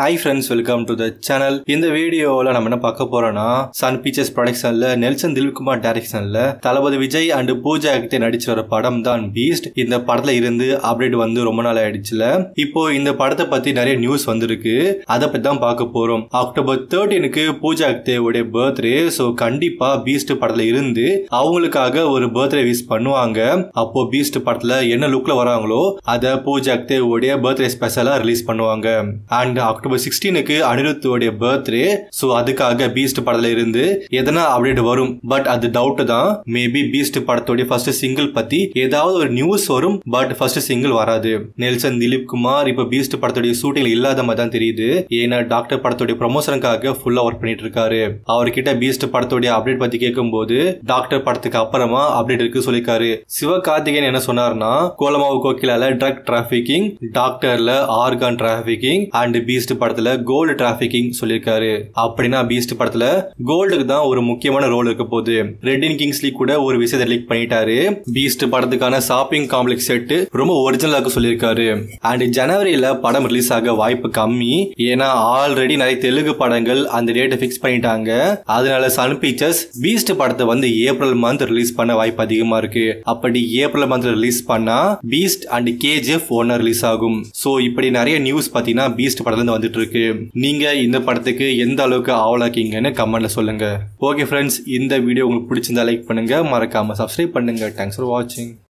hi friends welcome to the channel இந்த வீடியோவில் நம்ம என்ன பார்க்க போறோம்னா சன் பிக்சர்ஸ் ப்ரொடக்ஷன்ல நெல்சன் திலீப்குமார் டைரக்ஷன்ல தளபதி விஜய் அண்ட் பூஜா ஆக்டே நடிச்ச ஒரு படம் தான் பீஸ்ட் இந்த படத்துல இருந்து அப்டேட் வந்து ரொம்ப நாள் ஆயிடுச்சுல இப்போ இந்த படத்தை பத்தி நிறைய நியூஸ் வந்திருக்கு அதை பத்தி தான் பார்க்க போறோம் அக்டோபர் தேர்ட்டீனுக்கு பூஜா ஆக்டேவுடைய பர்த்டே ஸோ கண்டிப்பா பீஸ்ட் படத்துல இருந்து அவங்களுக்காக ஒரு பர்த்டே விஷ் பண்ணுவாங்க அப்போ பீஸ்ட் படத்துல என்ன லுக்ல வராங்களோ அதை பூஜா ஆக்டேவுடைய பர்த்டே ஸ்பெஷலா ரிலீஸ் பண்ணுவாங்க அண்ட் அக்டோபர் சிக்ஸ்டீனுக்கு அனிருத்தோடைய பர்த்டே ஸோ அதுக்காக பீஸ்ட் படத்துல இருந்து எதனா அப்டேட் வரும் பட் அது டவுட் தான் மேபி பீஸ்ட் படத்தோடைய ஃபர்ஸ்ட் சிங்கிள் பத்தி ஏதாவது ஒரு நியூஸ் வரும் பட் ஃபர்ஸ்ட் சிங்கிள் வராது நெல்சன் திலீப் குமார் இப்ப பீஸ்ட் படத்தோடைய ஷூட்டிங் இல்லாத மாதிரி தான் தெரியுது ஏன்னா டாக்டர் படத்தோடைய ப்ரொமோஷனுக்காக ஃபுல்லா ஒர்க் பண்ணிட்டு இருக்காரு அவர்கிட்ட பீஸ்ட் படத்தோடைய அப்டேட் பத்தி கேட்கும்போது டாக்டர் படத்துக்கு அப்புறமா அப்டேட் இருக்கு சொல்லிருக்காரு சிவகார்த்திகேயன் என்ன சொன்னார்னா கோலமாவு கோகிலால ட்ரக் டிராபிகிங் டாக்டர்ல ஆர்கான் டிராபிகிங் அண்ட் பீஸ்ட் படத்துல கோல்டு டிராபிகிங் சொல்லியிருக்காரு அப்படின்னா பீஸ்ட் படத்துல கோல்டுக்கு தான் ஒரு முக்கியமான ரோல் இருக்க போகுது ரெட்டின் கிங்ஸ்லி கூட ஒரு விஷயத்தை லீக் பண்ணிட்டாரு பீஸ்ட் படத்துக்கான ஷாப்பிங் காம்ப்ளெக்ஸ் செட் ரொம்ப ஒரிஜினலாக சொல்லியிருக்காரு அண்ட் ஜனவரியில படம் ரிலீஸ் ஆக வாய்ப்பு கம்மி ஏன்னா ஆல்ரெடி நிறைய தெலுங்கு படங்கள் அந்த டேட்டை ஃபிக்ஸ் பண்ணிட்டாங்க அதனால சன் பிக்சர்ஸ் பீஸ்ட் படத்தை வந்து ஏப்ரல் மந்த் ரிலீஸ் பண்ண வாய்ப்பு அதிகமா இருக்கு அப்படி ஏப்ரல் மந்த் ரிலீஸ் பண்ணா பீஸ்ட் அண்ட் கேஜிஎஃப் ஒன்னு ரிலீஸ் ஆகும் சோ இப்படி நிறைய நியூஸ் பாத்தீங்கன்னா பீஸ்ட் படத்துல இருந்து வந்துட்டு இருக்கு நீங்க இந்த படத்துக்கு எந்த அளவுக்கு ஆவலாக்கீங்கன்னு கமெண்ட்ல சொல்லுங்க ஓகே ஃப்ரெண்ட்ஸ் இந்த வீடியோ உங்களுக்கு பிடிச்சிருந்தா லைக் பண்ணுங்க மறக்காம சப்ஸ்கிரைப் பண்ணுங்க தேங்க்ஸ் ஃபார் வாட்சிங்